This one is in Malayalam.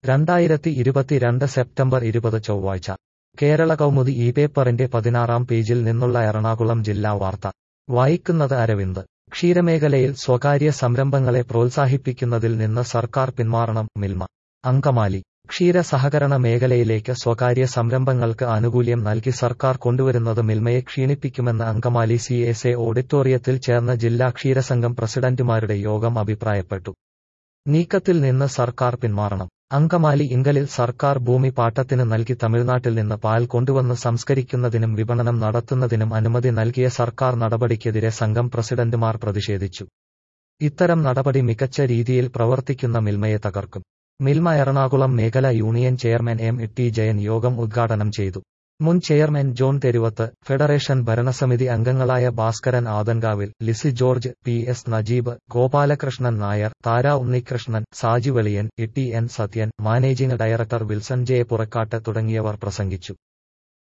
രണ്ടായിരത്തി ഇരുപത്തിരണ്ട് സെപ്റ്റംബർ ഇരുപത് ചൊവ്വാഴ്ച കേരള കൗമുദി ഈ പേപ്പറിന്റെ പതിനാറാം പേജിൽ നിന്നുള്ള എറണാകുളം ജില്ലാ വാർത്ത വായിക്കുന്നത് അരവിന്ദ് ക്ഷീരമേഖലയിൽ സ്വകാര്യ സംരംഭങ്ങളെ പ്രോത്സാഹിപ്പിക്കുന്നതിൽ നിന്ന് സർക്കാർ പിന്മാറണം മിൽമ അങ്കമാലി ക്ഷീര സഹകരണ മേഖലയിലേക്ക് സ്വകാര്യ സംരംഭങ്ങൾക്ക് ആനുകൂല്യം നൽകി സർക്കാർ കൊണ്ടുവരുന്നത് മിൽമയെ ക്ഷീണിപ്പിക്കുമെന്ന് അങ്കമാലി സി എസ് എ ഓഡിറ്റോറിയത്തിൽ ചേർന്ന ജില്ലാ ക്ഷീരസംഘം പ്രസിഡന്റുമാരുടെ യോഗം അഭിപ്രായപ്പെട്ടു നീക്കത്തിൽ നിന്ന് സർക്കാർ പിന്മാറണം അങ്കമാലി ഇങ്കലിൽ സർക്കാർ ഭൂമി പാട്ടത്തിന് നൽകി തമിഴ്നാട്ടിൽ നിന്ന് പാൽ കൊണ്ടുവന്ന് സംസ്കരിക്കുന്നതിനും വിപണനം നടത്തുന്നതിനും അനുമതി നൽകിയ സർക്കാർ നടപടിക്കെതിരെ സംഘം പ്രസിഡന്റുമാർ പ്രതിഷേധിച്ചു ഇത്തരം നടപടി മികച്ച രീതിയിൽ പ്രവർത്തിക്കുന്ന മിൽമയെ തകർക്കും മിൽമ എറണാകുളം മേഖല union chairman M T Jayan യോഗം ഉദ്ഘാടനം ചെയ്തു മുൻ ചെയർമാൻ ജോൺ തെരുവത്ത് ഫെഡറേഷൻ ഭരണസമിതി അംഗങ്ങളായ Bhaskaran Adankavil Lissy George P S Najeeb Gopalakrishnan Nair Thara Unnikrishnan Saji Veliyan E T N Sathyan managing director Wilson J Purakkattu തുടങ്ങിയവർ പ്രസംഗിച്ചു